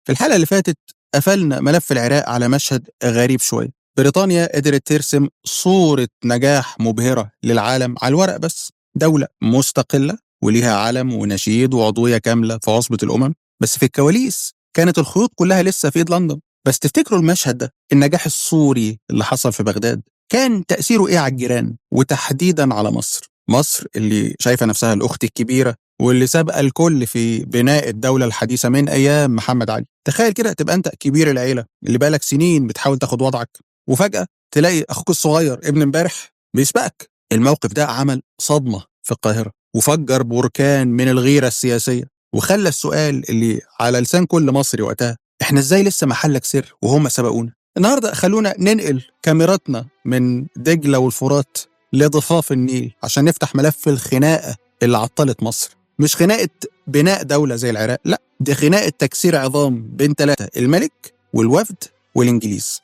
في الحلقة اللي فاتت قفلنا ملف العراق على مشهد غريب شوية بريطانيا قدرت ترسم صورة نجاح مبهرة للعالم على الورق بس دولة مستقلة وليها علم ونشيد وعضوية كاملة في عصبة الأمم بس في الكواليس كانت الخيوط كلها لسه في ايد لندن بس تفتكروا المشهد ده النجاح الصوري اللي حصل في بغداد كان تأثيره ايه على الجيران وتحديدا على مصر مصر اللي شايفة نفسها الأخت الكبيرة واللي سابقة الكل في بناء الدولة الحديثة من أيام محمد علي تخيل كده تبقى أنت كبير العيلة اللي بقالك سنين بتحاول تاخد وضعك وفجأة تلاقي أخوك الصغير ابن امبارح بيسبقك الموقف ده عمل صدمة في القاهرة وفجر بركان من الغيرة السياسية وخلى السؤال اللي على لسان كل مصري وقتها احنا ازاي لسه محلك سر وهم سبقونا النهارده خلونا ننقل كاميراتنا من دجله والفرات لضفاف النيل عشان نفتح ملف الخناقه اللي عطلت مصر مش خناقه بناء دوله زي العراق لا دي خناقه تكسير عظام بين ثلاثه الملك والوفد والانجليز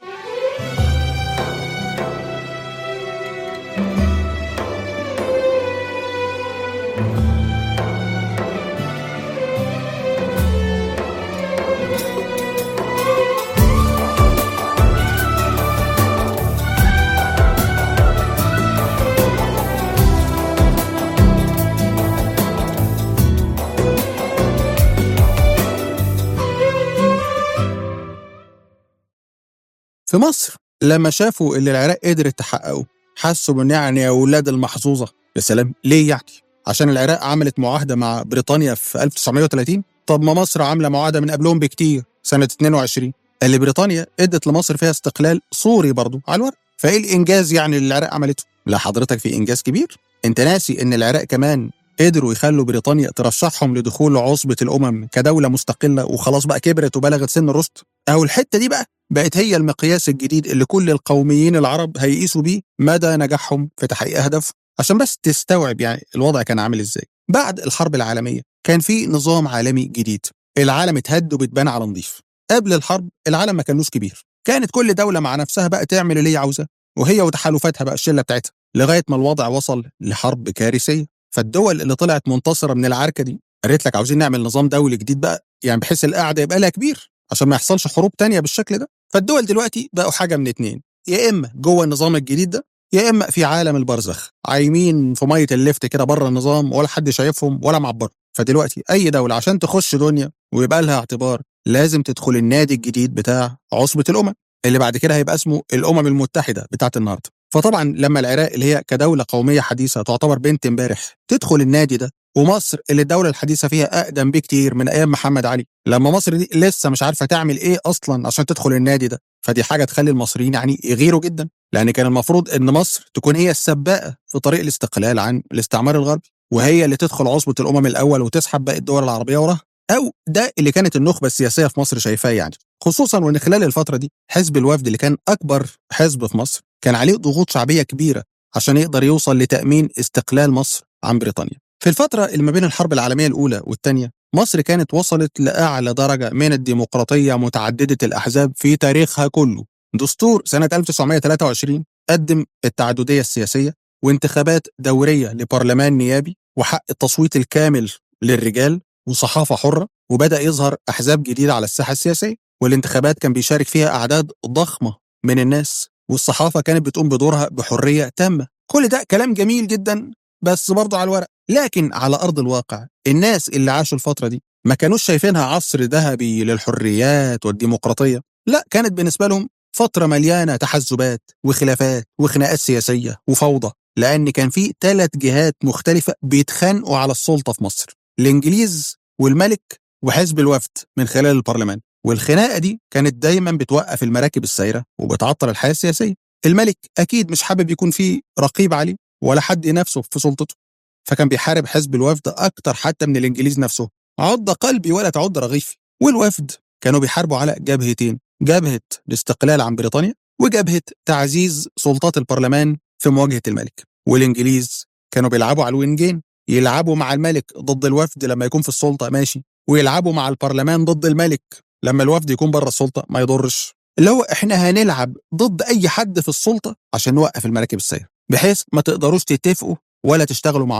في مصر لما شافوا اللي العراق قدرت تحققه حسوا بان يعني يا اولاد المحظوظه يا سلام ليه يعني؟ عشان العراق عملت معاهده مع بريطانيا في 1930 طب ما مصر عامله معاهده من قبلهم بكتير سنه 22 اللي بريطانيا ادت لمصر فيها استقلال صوري برضه على الورق فايه الانجاز يعني اللي العراق عملته؟ لا حضرتك في انجاز كبير انت ناسي ان العراق كمان قدروا يخلوا بريطانيا ترشحهم لدخول عصبة الأمم كدولة مستقلة وخلاص بقى كبرت وبلغت سن الرشد أو الحتة دي بقى بقت هي المقياس الجديد اللي كل القوميين العرب هيقيسوا بيه مدى نجاحهم في تحقيق أهدافهم عشان بس تستوعب يعني الوضع كان عامل ازاي بعد الحرب العالمية كان في نظام عالمي جديد العالم اتهد وبتبان على نظيف قبل الحرب العالم ما كانوش كبير كانت كل دولة مع نفسها بقى تعمل اللي هي عاوزاه وهي وتحالفاتها بقى الشلة بتاعتها لغاية ما الوضع وصل لحرب كارثية فالدول اللي طلعت منتصرة من العركة دي قالت لك عاوزين نعمل نظام دولي جديد بقى يعني بحيث القعدة يبقى لها كبير عشان ما يحصلش حروب تانية بالشكل ده فالدول دلوقتي بقوا حاجة من اتنين يا إما جوه النظام الجديد ده يا إما في عالم البرزخ عايمين في مية الليفت كده بره النظام ولا حد شايفهم ولا معبر فدلوقتي أي دولة عشان تخش دنيا ويبقى لها اعتبار لازم تدخل النادي الجديد بتاع عصبة الأمم اللي بعد كده هيبقى اسمه الأمم المتحدة بتاعت النهارده فطبعا لما العراق اللي هي كدولة قومية حديثة تعتبر بنت امبارح تدخل النادي ده ومصر اللي الدولة الحديثة فيها أقدم بكتير من أيام محمد علي لما مصر دي لسه مش عارفة تعمل إيه أصلا عشان تدخل النادي ده فدي حاجة تخلي المصريين يعني يغيروا جدا لأن كان المفروض إن مصر تكون هي السباقة في طريق الاستقلال عن الاستعمار الغربي وهي اللي تدخل عصبة الأمم الأول وتسحب باقي الدول العربية وراها أو ده اللي كانت النخبة السياسية في مصر شايفاه يعني خصوصا وان خلال الفتره دي حزب الوفد اللي كان اكبر حزب في مصر كان عليه ضغوط شعبيه كبيره عشان يقدر يوصل لتامين استقلال مصر عن بريطانيا. في الفتره اللي ما بين الحرب العالميه الاولى والثانيه مصر كانت وصلت لاعلى درجه من الديمقراطيه متعدده الاحزاب في تاريخها كله. دستور سنه 1923 قدم التعدديه السياسيه وانتخابات دوريه لبرلمان نيابي وحق التصويت الكامل للرجال وصحافه حره وبدا يظهر احزاب جديده على الساحه السياسيه والانتخابات كان بيشارك فيها أعداد ضخمة من الناس والصحافة كانت بتقوم بدورها بحرية تامة كل ده كلام جميل جدا بس برضه على الورق لكن على أرض الواقع الناس اللي عاشوا الفترة دي ما كانوش شايفينها عصر ذهبي للحريات والديمقراطية لا كانت بالنسبة لهم فترة مليانة تحزبات وخلافات وخناقات سياسية وفوضى لأن كان في ثلاث جهات مختلفة بيتخانقوا على السلطة في مصر الإنجليز والملك وحزب الوفد من خلال البرلمان والخناقه دي كانت دايما بتوقف المراكب السايره وبتعطل الحياه السياسيه الملك اكيد مش حابب يكون في رقيب عليه ولا حد ينافسه في سلطته فكان بيحارب حزب الوفد اكتر حتى من الانجليز نفسه عض قلبي ولا تعض رغيفي والوفد كانوا بيحاربوا على جبهتين جبهه الاستقلال عن بريطانيا وجبهه تعزيز سلطات البرلمان في مواجهه الملك والانجليز كانوا بيلعبوا على الوينجين يلعبوا مع الملك ضد الوفد لما يكون في السلطه ماشي ويلعبوا مع البرلمان ضد الملك لما الوفد يكون بره السلطه ما يضرش اللي هو احنا هنلعب ضد اي حد في السلطه عشان نوقف المراكب السير بحيث ما تقدروش تتفقوا ولا تشتغلوا مع بعض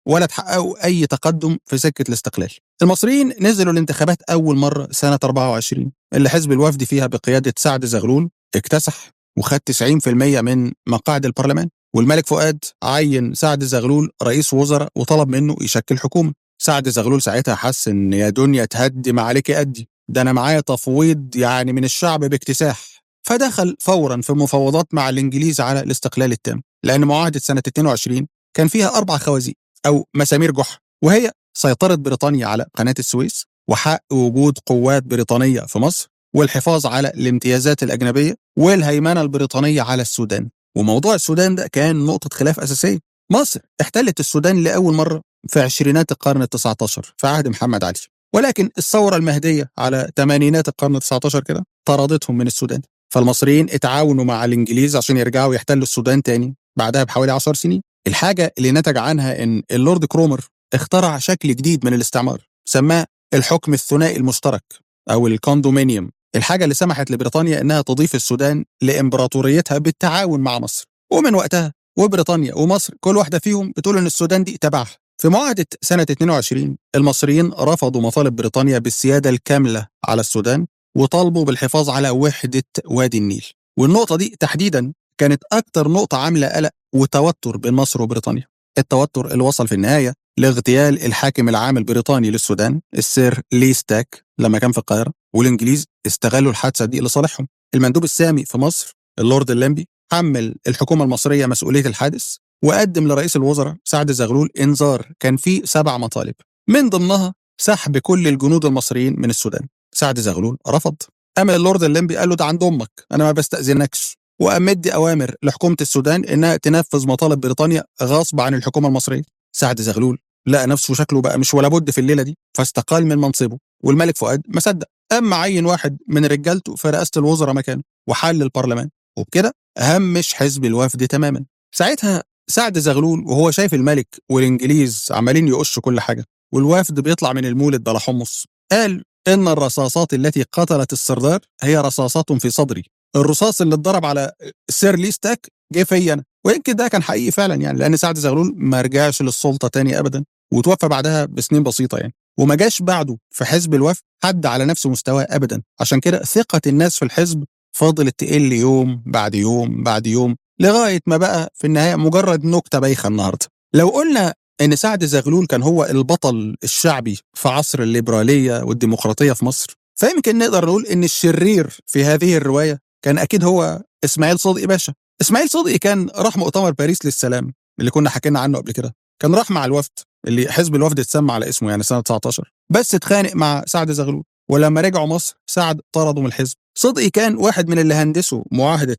ولا تحققوا أي تقدم في سكة الاستقلال المصريين نزلوا الانتخابات أول مرة سنة 24 اللي حزب الوفد فيها بقيادة سعد زغلول اكتسح وخد 90% من مقاعد البرلمان والملك فؤاد عين سعد زغلول رئيس وزراء وطلب منه يشكل حكومة سعد زغلول ساعتها حس ان يا دنيا تهدي ما عليك ادي ده انا معايا تفويض يعني من الشعب باكتساح فدخل فورا في مفاوضات مع الانجليز على الاستقلال التام لان معاهده سنه 22 كان فيها اربع خوازيق او مسامير جحا وهي سيطره بريطانيا على قناه السويس وحق وجود قوات بريطانيه في مصر والحفاظ على الامتيازات الاجنبيه والهيمنه البريطانيه على السودان وموضوع السودان ده كان نقطه خلاف اساسيه مصر احتلت السودان لاول مره في عشرينات القرن ال 19 في عهد محمد علي ولكن الثوره المهديه على ثمانينات القرن ال 19 كده طردتهم من السودان فالمصريين اتعاونوا مع الانجليز عشان يرجعوا يحتلوا السودان تاني بعدها بحوالي 10 سنين الحاجه اللي نتج عنها ان اللورد كرومر اخترع شكل جديد من الاستعمار سماه الحكم الثنائي المشترك او الكوندومينيوم الحاجه اللي سمحت لبريطانيا انها تضيف السودان لامبراطوريتها بالتعاون مع مصر ومن وقتها وبريطانيا ومصر كل واحده فيهم بتقول ان السودان دي تبعها في معاهدة سنة 22 المصريين رفضوا مطالب بريطانيا بالسيادة الكاملة على السودان وطالبوا بالحفاظ على وحدة وادي النيل والنقطة دي تحديدا كانت أكتر نقطة عاملة قلق وتوتر بين مصر وبريطانيا التوتر اللي وصل في النهاية لاغتيال الحاكم العام البريطاني للسودان السير لي ستاك لما كان في القاهرة والإنجليز استغلوا الحادثة دي لصالحهم المندوب السامي في مصر اللورد الليمبي حمل الحكومة المصرية مسؤولية الحادث وقدم لرئيس الوزراء سعد زغلول انذار كان فيه سبع مطالب من ضمنها سحب كل الجنود المصريين من السودان سعد زغلول رفض اما اللورد الليمبي قال له ده عند امك انا ما بستاذنكش وقام مدي اوامر لحكومه السودان انها تنفذ مطالب بريطانيا غصب عن الحكومه المصريه سعد زغلول لقى نفسه شكله بقى مش ولا بد في الليله دي فاستقال من منصبه والملك فؤاد ما صدق اما عين واحد من رجالته في رئاسه الوزراء مكانه وحل البرلمان وبكده همش حزب الوفد تماما ساعتها سعد زغلول وهو شايف الملك والانجليز عمالين يقشوا كل حاجه والوفد بيطلع من المولد بلا حمص قال ان الرصاصات التي قتلت السردار هي رصاصات في صدري الرصاص اللي اتضرب على سير ليستاك جه فيا انا ويمكن ده كان حقيقي فعلا يعني لان سعد زغلول ما رجعش للسلطه تاني ابدا وتوفى بعدها بسنين بسيطه يعني وما جاش بعده في حزب الوفد حد على نفس مستواه ابدا عشان كده ثقه الناس في الحزب فضلت تقل يوم بعد يوم بعد يوم لغايه ما بقى في النهايه مجرد نكته بايخه النهارده لو قلنا ان سعد زغلول كان هو البطل الشعبي في عصر الليبراليه والديمقراطيه في مصر فيمكن نقدر نقول ان الشرير في هذه الروايه كان اكيد هو اسماعيل صدقي باشا اسماعيل صدقي كان راح مؤتمر باريس للسلام اللي كنا حكينا عنه قبل كده كان راح مع الوفد اللي حزب الوفد اتسمى على اسمه يعني سنه 19 بس اتخانق مع سعد زغلول ولما رجعوا مصر سعد طرده من الحزب صدقي كان واحد من اللي هندسوا معاهده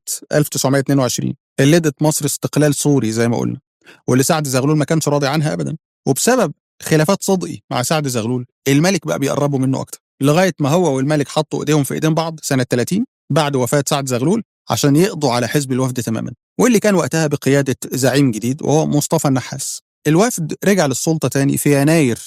1922 اللي ادت مصر استقلال سوري زي ما قلنا واللي سعد زغلول ما كانش راضي عنها ابدا وبسبب خلافات صدقي مع سعد زغلول الملك بقى بيقربوا منه اكتر لغايه ما هو والملك حطوا ايديهم في ايدين بعض سنه 30 بعد وفاه سعد زغلول عشان يقضوا على حزب الوفد تماما واللي كان وقتها بقياده زعيم جديد وهو مصطفى النحاس الوفد رجع للسلطه تاني في يناير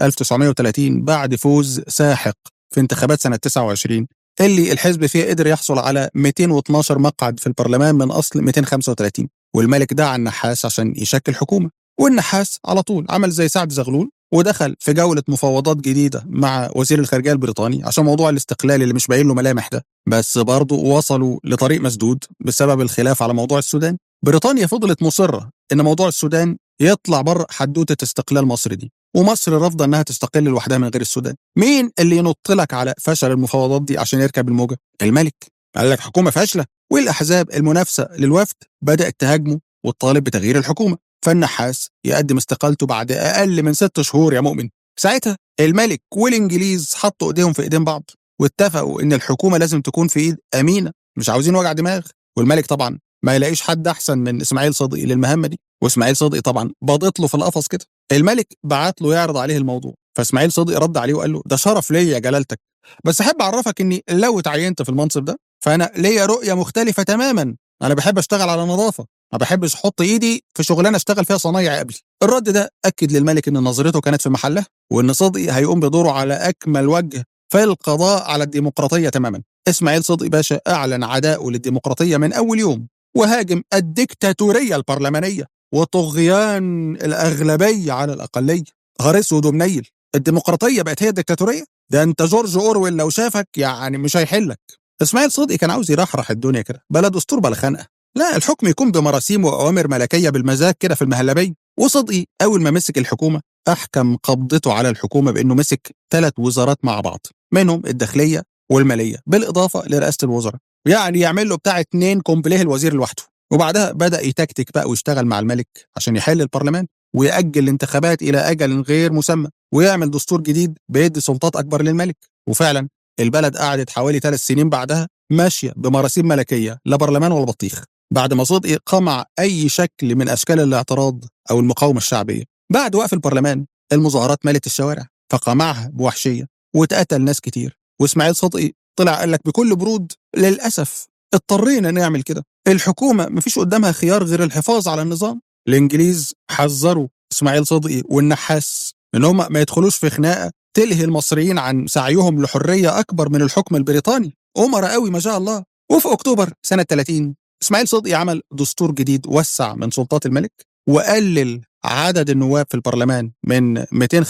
1930 بعد فوز ساحق في انتخابات سنه 29 اللي الحزب فيه قدر يحصل على 212 مقعد في البرلمان من اصل 235 والملك دعا النحاس عشان يشكل حكومه والنحاس على طول عمل زي سعد زغلول ودخل في جولة مفاوضات جديدة مع وزير الخارجية البريطاني عشان موضوع الاستقلال اللي مش باين له ملامح ده بس برضه وصلوا لطريق مسدود بسبب الخلاف على موضوع السودان بريطانيا فضلت مصرة إن موضوع السودان يطلع بره حدوتة استقلال مصر دي ومصر رافضة إنها تستقل لوحدها من غير السودان مين اللي ينط لك على فشل المفاوضات دي عشان يركب الموجة الملك قال لك حكومة فاشلة والأحزاب المنافسة للوفد بدأت تهاجمه وتطالب بتغيير الحكومة فالنحاس يقدم استقالته بعد أقل من ست شهور يا مؤمن ساعتها الملك والإنجليز حطوا إيديهم في إيدين بعض واتفقوا إن الحكومة لازم تكون في إيد أمينة مش عاوزين وجع دماغ والملك طبعا ما يلاقيش حد أحسن من إسماعيل صدقي للمهمة دي وإسماعيل صدقي طبعا باضت له في القفص كده الملك بعت له يعرض عليه الموضوع فإسماعيل صدقي رد عليه وقال له ده شرف ليا يا جلالتك بس أحب أعرفك إني لو اتعينت في المنصب ده فأنا ليا رؤية مختلفة تماما أنا بحب أشتغل على نظافة ما بحبش احط ايدي في شغلانه اشتغل فيها صنايعي قبلي الرد ده اكد للملك ان نظرته كانت في محلها وان صدقي هيقوم بدوره على اكمل وجه في القضاء على الديمقراطيه تماما اسماعيل صدقي باشا اعلن عداءه للديمقراطيه من اول يوم وهاجم الديكتاتوريه البرلمانيه وطغيان الأغلبية على الأقلية غار اسود ومنيل الديمقراطية بقت هي الدكتاتورية ده انت جورج اورويل لو شافك يعني مش هيحلك اسماعيل صدقي كان عاوز يرحرح الدنيا كده بلا دستور بلا خنقه لا الحكم يكون بمراسيم واوامر ملكيه بالمزاج كده في المهلبيه وصدقي اول ما مسك الحكومه احكم قبضته على الحكومه بانه مسك ثلاث وزارات مع بعض منهم الداخليه والماليه بالاضافه لرئاسه الوزراء يعني يعمل له بتاع اتنين كومبليه الوزير لوحده وبعدها بدا يتكتك بقى ويشتغل مع الملك عشان يحل البرلمان ويأجل الانتخابات إلى أجل غير مسمى ويعمل دستور جديد بيدي سلطات أكبر للملك وفعلا البلد قعدت حوالي ثلاث سنين بعدها ماشية بمراسيم ملكية لا برلمان ولا بطيخ بعد ما صدقي قمع أي شكل من أشكال الاعتراض أو المقاومة الشعبية بعد وقف البرلمان المظاهرات ملت الشوارع فقمعها بوحشية واتقتل ناس كتير وإسماعيل صدقي طلع قال لك بكل برود للأسف اضطرينا نعمل كده الحكومة مفيش قدامها خيار غير الحفاظ على النظام الإنجليز حذروا إسماعيل صدقي والنحاس إن هم ما يدخلوش في خناقة تلهي المصريين عن سعيهم لحرية أكبر من الحكم البريطاني أمر قوي ما شاء الله وفي أكتوبر سنة 30 إسماعيل صدقي عمل دستور جديد وسع من سلطات الملك وقلل عدد النواب في البرلمان من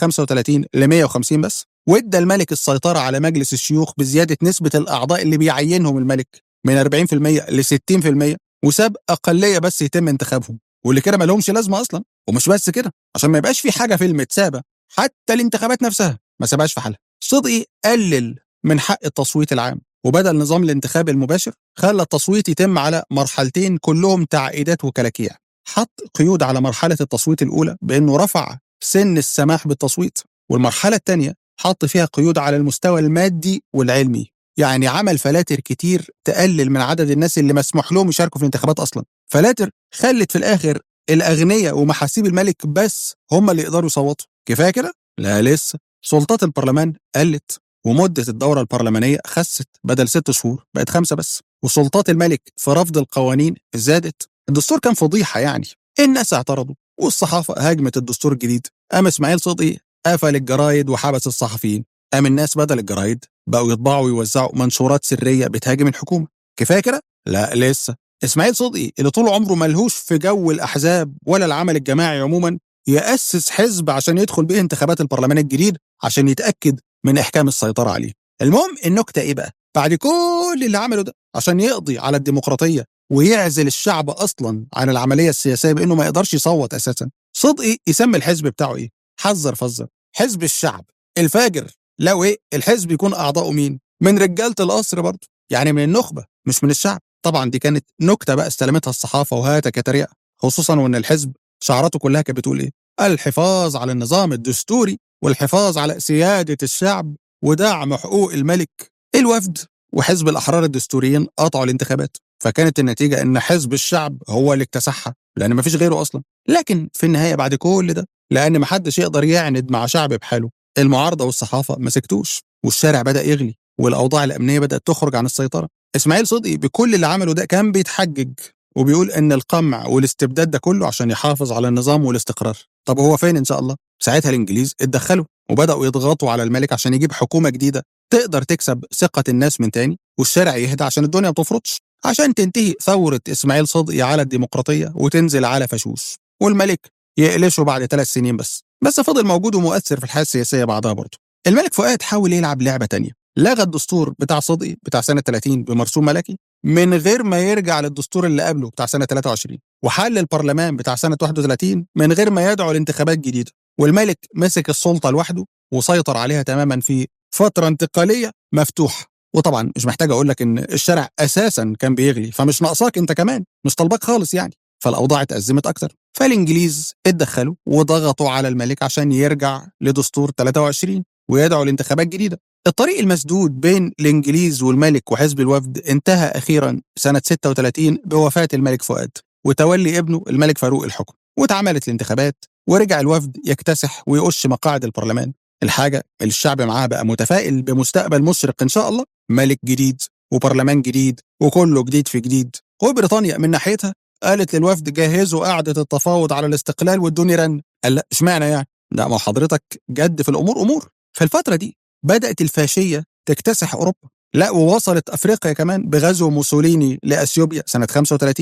235 ل 150 بس وادى الملك السيطرة على مجلس الشيوخ بزيادة نسبة الأعضاء اللي بيعينهم الملك من 40% ل 60% وساب أقلية بس يتم انتخابهم واللي كده ما لهمش لازمة أصلا ومش بس كده عشان ما يبقاش في حاجة في المتسابة حتى الانتخابات نفسها ما سابهاش في حالها صدقي قلل من حق التصويت العام وبدل نظام الانتخاب المباشر خلى التصويت يتم على مرحلتين كلهم تعقيدات وكلاكيع حط قيود على مرحلة التصويت الأولى بأنه رفع سن السماح بالتصويت والمرحلة الثانية حط فيها قيود على المستوى المادي والعلمي يعني عمل فلاتر كتير تقلل من عدد الناس اللي مسموح لهم يشاركوا في الانتخابات أصلا فلاتر خلت في الآخر الأغنياء ومحاسيب الملك بس هم اللي يقدروا يصوتوا كفاية كده؟ لا لسه سلطات البرلمان قلت ومدة الدورة البرلمانية خست بدل ست شهور بقت خمسة بس وسلطات الملك في رفض القوانين زادت الدستور كان فضيحة يعني الناس اعترضوا والصحافة هاجمت الدستور الجديد قام إسماعيل صدقي قفل الجرايد وحبس الصحفيين قام الناس بدل الجرايد بقوا يطبعوا ويوزعوا منشورات سرية بتهاجم الحكومة كفاية كده؟ لا لسه إسماعيل صدقي اللي طول عمره ملهوش في جو الأحزاب ولا العمل الجماعي عموما يأسس حزب عشان يدخل بيه انتخابات البرلمان الجديد عشان يتأكد من إحكام السيطرة عليه المهم النكتة إيه بقى؟ بعد كل اللي عمله ده عشان يقضي على الديمقراطية ويعزل الشعب أصلا عن العملية السياسية بأنه ما يقدرش يصوت أساسا صدقي يسمي الحزب بتاعه إيه؟ حذر فذر حزب الشعب الفاجر لو إيه الحزب يكون أعضاؤه مين؟ من رجالة القصر برضه يعني من النخبة مش من الشعب طبعا دي كانت نكتة بقى استلمتها الصحافة وهاتها كتريقة خصوصا وإن الحزب شعاراته كلها كانت بتقول إيه؟ الحفاظ على النظام الدستوري والحفاظ على سيادة الشعب ودعم حقوق الملك الوفد وحزب الأحرار الدستوريين قطعوا الانتخابات فكانت النتيجة إن حزب الشعب هو اللي اكتسحها لأن مفيش غيره أصلا لكن في النهاية بعد كل ده لأن محدش يقدر يعند مع شعب بحاله المعارضة والصحافة ما سكتوش والشارع بدأ يغلي والأوضاع الأمنية بدأت تخرج عن السيطرة إسماعيل صدقي بكل اللي عمله ده كان بيتحجج وبيقول إن القمع والاستبداد ده كله عشان يحافظ على النظام والاستقرار طب هو فين إن شاء الله ساعتها الإنجليز اتدخلوا وبدأوا يضغطوا على الملك عشان يجيب حكومة جديدة تقدر تكسب ثقة الناس من تاني والشارع يهدى عشان الدنيا ما تفرطش عشان تنتهي ثورة إسماعيل صدقي على الديمقراطية وتنزل على فشوش والملك يقلشه بعد ثلاث سنين بس بس فضل موجود ومؤثر في الحياة السياسية بعدها برضه الملك فؤاد حاول يلعب لعبة تانية لغى الدستور بتاع صدقي بتاع سنة 30 بمرسوم ملكي من غير ما يرجع للدستور اللي قبله بتاع سنة 23 وحل البرلمان بتاع سنة 31 من غير ما يدعو لانتخابات جديدة والملك مسك السلطة لوحده وسيطر عليها تماما في فترة انتقالية مفتوحة وطبعا مش محتاج اقول لك ان الشارع اساسا كان بيغلي فمش ناقصاك انت كمان مش طالباك خالص يعني فالاوضاع اتازمت اكتر فالانجليز اتدخلوا وضغطوا على الملك عشان يرجع لدستور 23 ويدعو لانتخابات جديده الطريق المسدود بين الانجليز والملك وحزب الوفد انتهى اخيرا سنه 36 بوفاه الملك فؤاد وتولي ابنه الملك فاروق الحكم واتعملت الانتخابات ورجع الوفد يكتسح ويقش مقاعد البرلمان الحاجه اللي الشعب معاها بقى متفائل بمستقبل مشرق ان شاء الله ملك جديد وبرلمان جديد وكله جديد في جديد وبريطانيا من ناحيتها قالت للوفد جهزوا قعدة التفاوض على الاستقلال وادوني رن قال لا اشمعنى يعني لا ما حضرتك جد في الامور امور في الفترة دي بدأت الفاشية تكتسح أوروبا لا ووصلت أفريقيا كمان بغزو موسوليني لأثيوبيا سنة 35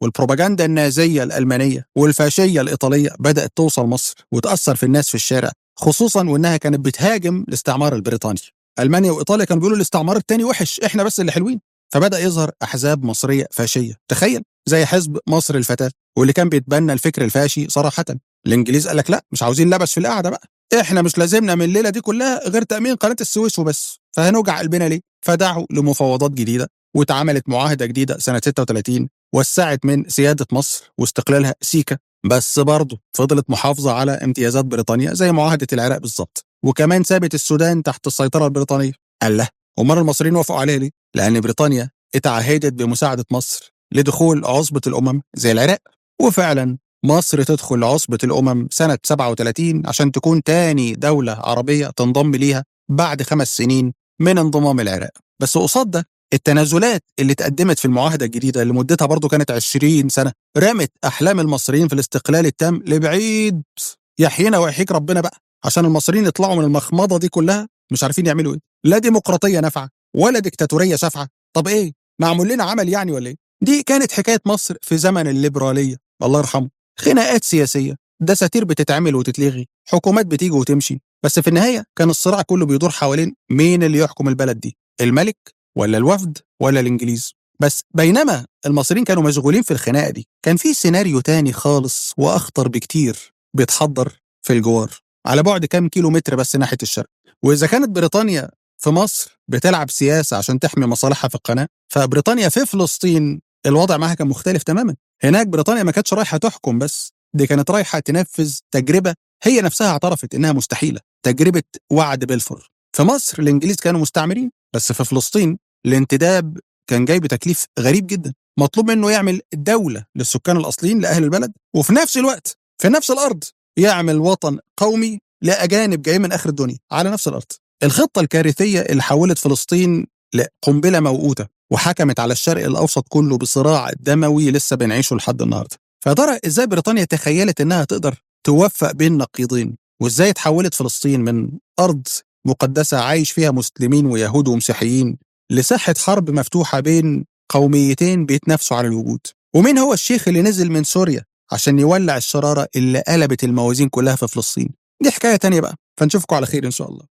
والبروباجندا النازيه الالمانيه والفاشيه الايطاليه بدات توصل مصر وتاثر في الناس في الشارع خصوصا وانها كانت بتهاجم الاستعمار البريطاني المانيا وايطاليا كانوا بيقولوا الاستعمار التاني وحش احنا بس اللي حلوين فبدا يظهر احزاب مصريه فاشيه تخيل زي حزب مصر الفتاه واللي كان بيتبنى الفكر الفاشي صراحه الانجليز قال لك لا مش عاوزين لبس في القعده بقى احنا مش لازمنا من الليله دي كلها غير تامين قناه السويس وبس فهنوجع قلبنا ليه فدعوا لمفاوضات جديده واتعملت معاهده جديده سنه 36 وسعت من سياده مصر واستقلالها سيكا بس برضه فضلت محافظه على امتيازات بريطانيا زي معاهده العراق بالظبط وكمان سابت السودان تحت السيطره البريطانيه قال له امال المصريين وافقوا عليها ليه؟ لان بريطانيا اتعهدت بمساعده مصر لدخول عصبه الامم زي العراق وفعلا مصر تدخل عصبة الأمم سنة 37 عشان تكون تاني دولة عربية تنضم ليها بعد خمس سنين من انضمام العراق بس قصاد ده التنازلات اللي اتقدمت في المعاهدة الجديدة اللي مدتها برضو كانت 20 سنة رمت أحلام المصريين في الاستقلال التام لبعيد يحيينا ويحييك ربنا بقى عشان المصريين يطلعوا من المخمضة دي كلها مش عارفين يعملوا ايه لا ديمقراطية نافعة ولا ديكتاتورية شافعة طب ايه معمول لنا عمل يعني ولا ايه دي كانت حكاية مصر في زمن الليبرالية الله يرحمه خناقات سياسية دساتير بتتعمل وتتلغي حكومات بتيجي وتمشي بس في النهاية كان الصراع كله بيدور حوالين مين اللي يحكم البلد دي الملك ولا الوفد ولا الإنجليز بس بينما المصريين كانوا مشغولين في الخناقة دي كان في سيناريو تاني خالص وأخطر بكتير بيتحضر في الجوار على بعد كام كيلو متر بس ناحية الشرق وإذا كانت بريطانيا في مصر بتلعب سياسة عشان تحمي مصالحها في القناة فبريطانيا في فلسطين الوضع معاها كان مختلف تماما هناك بريطانيا ما كانتش رايحة تحكم بس دي كانت رايحة تنفذ تجربة هي نفسها اعترفت إنها مستحيلة تجربة وعد بلفور في مصر الإنجليز كانوا مستعمرين بس في فلسطين الانتداب كان جاي بتكليف غريب جدا مطلوب منه يعمل دولة للسكان الأصليين لأهل البلد وفي نفس الوقت في نفس الأرض يعمل وطن قومي لأجانب جايين من آخر الدنيا على نفس الأرض الخطة الكارثية اللي حولت فلسطين لقنبلة موقوتة وحكمت على الشرق الأوسط كله بصراع دموي لسه بنعيشه لحد النهاردة فترى إزاي بريطانيا تخيلت إنها تقدر توفق بين نقيضين وإزاي اتحولت فلسطين من أرض مقدسة عايش فيها مسلمين ويهود ومسيحيين لساحة حرب مفتوحة بين قوميتين بيتنافسوا على الوجود ومين هو الشيخ اللي نزل من سوريا عشان يولع الشرارة اللي قلبت الموازين كلها في فلسطين دي حكاية تانية بقى فنشوفكم على خير إن شاء الله